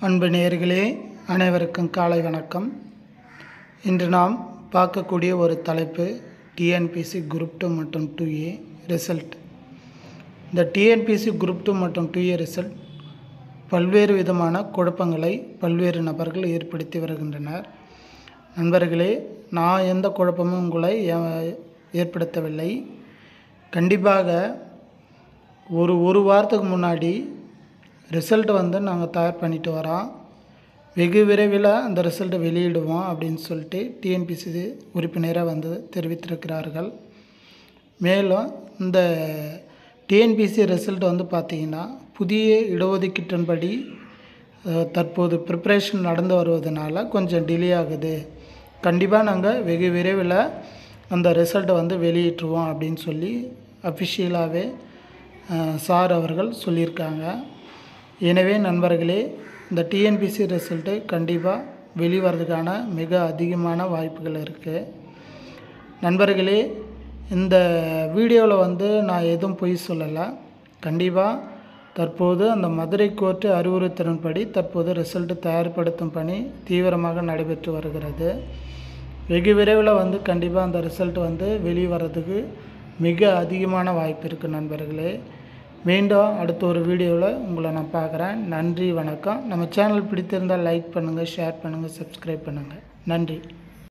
அன்பு நேயர்களே அனைவருக்கும் காலை வணக்கம் இன்று நாம் பார்க்கக்கூடிய ஒரு தலைப்பு டிஎன்பிசி குரூப் டூ மற்றும் டூ ஏ ரிசல்ட் இந்த டிஎன்பிசி குரூப் டூ மற்றும் டூ ஏ ரிசல்ட் பல்வேறு விதமான குழப்பங்களை பல்வேறு நபர்கள் ஏற்படுத்தி வருகின்றனர் நண்பர்களே நான் எந்த குழப்பமும் உங்களை ஏ- ஏற்படுத்தவில்லை கண்டிப்பாக ஒரு ஒரு வாரத்துக்கு முன்னாடி ரிசல்ட் வந்து நாங்கள் தயார் பண்ணிட்டு வரோம் வெகு விரைவில் அந்த ரிசல்ட்டை வெளியிடுவோம் அப்படின்னு சொல்லிட்டு டிஎன்பிசி உறுப்பினராக வந்து தெரிவித்திருக்கிறார்கள் மேலும் இந்த டிஎன்பிசி ரிசல்ட் வந்து பார்த்திங்கன்னா புதிய இடஒதுக்கீட்டின்படி அஹ், தற்போது ப்ரிப்பரேஷன் நடந்து வருவதனால கொஞ்சம் டிலே ஆகுது கண்டிப்பாக நாங்கள் வெகு விரைவில் அந்த ரிசல்ட்டை வந்து வெளியிட்டுருவோம் அப்படின்னு சொல்லி அஃபிஷியலாகவே சார் அவர்கள் சொல்லியிருக்காங்க எனவே நண்பர்களே இந்த டிஎன்பிசி ரிசல்ட்டு கண்டிப்பாக வெளிவரதுக்கான மிக அதிகமான வாய்ப்புகள் இருக்குது நண்பர்களே இந்த வீடியோவில் வந்து நான் எதுவும் பொய் சொல்லலை கண்டிப்பாக தற்போது அந்த மதுரை கோர்ட்டு அறிவுறுத்தலின்படி தற்போது ரிசல்ட்டு தயார்படுத்தும் பணி தீவிரமாக நடைபெற்று வருகிறது வெகு விரைவில் வந்து கண்டிப்பாக அந்த ரிசல்ட் வந்து வெளியே வர்றதுக்கு மிக அதிகமான வாய்ப்பு இருக்குது நண்பர்களே மீண்டும் அடுத்த ஒரு வீடியோவில் உங்களை நான் பார்க்குறேன் நன்றி வணக்கம் நம்ம சேனல் பிடித்திருந்தால் லைக் பண்ணுங்கள் ஷேர் பண்ணுங்கள் சப்ஸ்கிரைப் பண்ணுங்கள் நன்றி